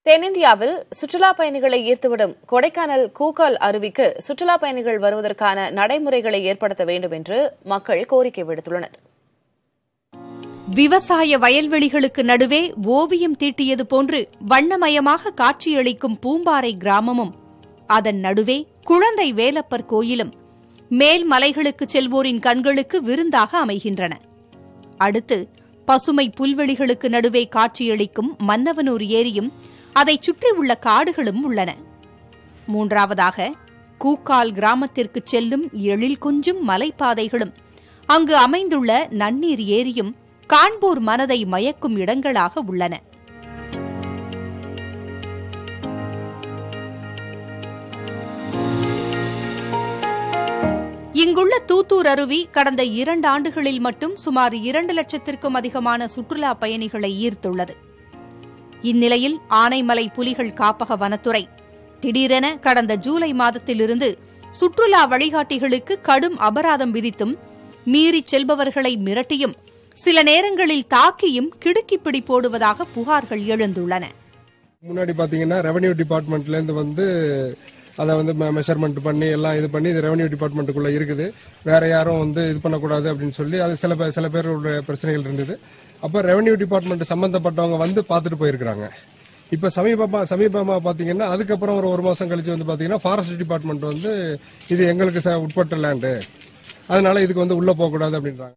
தென்னிந்தியாவில் சுற்றுலா பயணிகளை ஈர்த்துவிடும் கொடைக்கானல் கூக்கால் அருவிக்கு சுற்றுலா பயணிகள் வருவதற்கான நடைமுறைகளை ஏற்படுத்த வேண்டும் என்று மக்கள் கோரிக்கை விடுத்துள்ளனர் விவசாய வயல்வெளிகளுக்கு நடுவே ஓவியம் தீட்டியது போன்று வண்ணமயமாக காட்சியளிக்கும் பூம்பாறை கிராமமும் அதன் நடுவே குழந்தை வேலப்பர் கோயிலும் மேல் மலைகளுக்கு செல்வோரின் கண்களுக்கு விருந்தாக அமைகின்றன அடுத்து பசுமை புல்வெளிகளுக்கு நடுவே காட்சியளிக்கும் மன்னவனூர் ஏரியும் அதைச் சுற்றியுள்ள காடுகளும் உள்ளன மூன்றாவதாக கூக்கால் கிராமத்திற்கு செல்லும் எழில் கொஞ்சும் மலைப்பாதைகளும் அங்கு அமைந்துள்ள நன்னீர் ஏரியும் காண்போர் மனதை மயக்கும் இடங்களாக உள்ளன இங்குள்ள தூத்தூர் அருவி கடந்த இரண்டு ஆண்டுகளில் மட்டும் சுமார் இரண்டு லட்சத்திற்கும் அதிகமான சுற்றுலா பயணிகளை ஈர்த்துள்ளது இந்நிலையில் ஆனைமலை புலிகள் காப்பக வனத்துறை திடீரென கடந்த ஜூலை மாதத்திலிருந்து சுற்றுலா வழிகாட்டிகளுக்கு கடும் அபராதம் விதித்தும் மீறிச் செல்பவர்களை மிரட்டியும் சில நேரங்களில் தாக்கியும் கிடுக்கிப்பிடி போடுவதாக புகார்கள் எழுந்துள்ளன முன்னாடி பார்த்தீங்கன்னா ரெவன்யூ டிபார்ட்மெண்ட்லேருந்து வந்து அதை வந்து மெஷர்மெண்ட் பண்ணி எல்லாம் இது பண்ணி இது ரெவன்யூ டிபார்ட்மெண்ட்டுக்குள்ளே இருக்குது வேற யாரும் வந்து இது பண்ணக்கூடாது அப்படின்னு சொல்லி அது சில பேர் சில பேருடைய பிரச்சனைகள் இருந்தது அப்போ ரெவன்யூ டிபார்ட்மெண்ட் சம்மந்தப்பட்டவங்க வந்து பார்த்துட்டு போயிருக்கிறாங்க இப்போ சமீபமாக சமீபமாக பார்த்தீங்கன்னா அதுக்கப்புறம் ஒரு ஒரு மாதம் கழிச்சு வந்து பார்த்தீங்கன்னா ஃபாரஸ்ட் டிபார்ட்மெண்ட் வந்து இது எங்களுக்கு ச உட்பட்ட லேண்டு அதனால இதுக்கு வந்து உள்ளே போகக்கூடாது அப்படின்றாங்க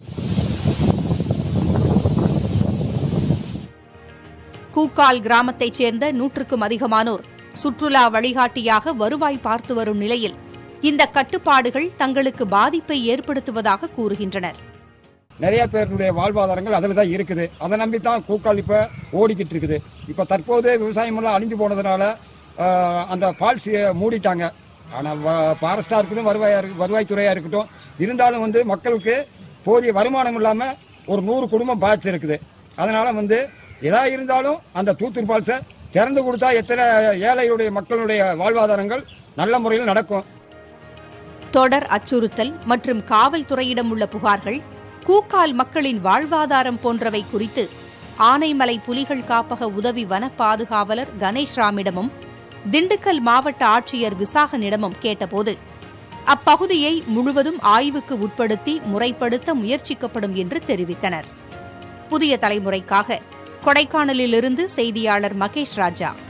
கூக்கால் கிராமத்தைச் சேர்ந்த நூற்றுக்கும் அதிகமானோர் சுற்றுலா வழிகாட்டியாக வருவாய் பார்த்து வரும் நிலையில் இந்த கட்டுப்பாடுகள் தங்களுக்கு பாதிப்பை ஏற்படுத்துவதாக கூறுகின்றனர் நிறைய பேருடைய வாழ்வாதாரங்கள் அதில் தான் இருக்குது அதை நம்பி தான் கூக்கால் இப்போ ஓடிக்கிட்டு இருக்குது இப்போ தற்போது விவசாயமெல்லாம் அழிஞ்சு போனதுனால ஆஹ், அந்த ஃபால்ஸ் மூடிட்டாங்க ஆனால் ஃபாரஸ்டாக இருக்கட்டும் வருவாயா இருக்கு வருவாய்த்துறையாக இருக்கட்டும் இருந்தாலும் வந்து மக்களுக்கு போதிய வருமானம் இல்லாமல் ஒரு நூறு குடும்பம் பாதிச்சிருக்குது அதனால் வந்து எதா இருந்தாலும் அந்த தூத்தூர் ஃபால்ஸை திறந்து கொடுத்தா எத்தனை ஏழைகளுடைய மக்களுடைய வாழ்வாதாரங்கள் நல்ல முறையில் நடக்கும் தொடர் அச்சுறுத்தல் மற்றும் காவல்துறையிடம் உள்ள புகார்கள் கூக்கால் மக்களின் வாழ்வாதாரம் போன்றவை குறித்து ஆனைமலை புலிகள் காப்பக உதவி வன பாதுகாவலர் கணேஷ் ராமிடமும் திண்டுக்கல் மாவட்ட ஆட்சியர் விசாகனிடமும் கேட்டபோது அப்பகுதியை முழுவதும் ஆய்வுக்கு உட்படுத்தி முறைப்படுத்த முயற்சிக்கப்படும் என்று தெரிவித்தனர் புதிய தலைமுறைக்காக கொடைக்கானலிலிருந்து செய்தியாளர் மகேஷ் ராஜா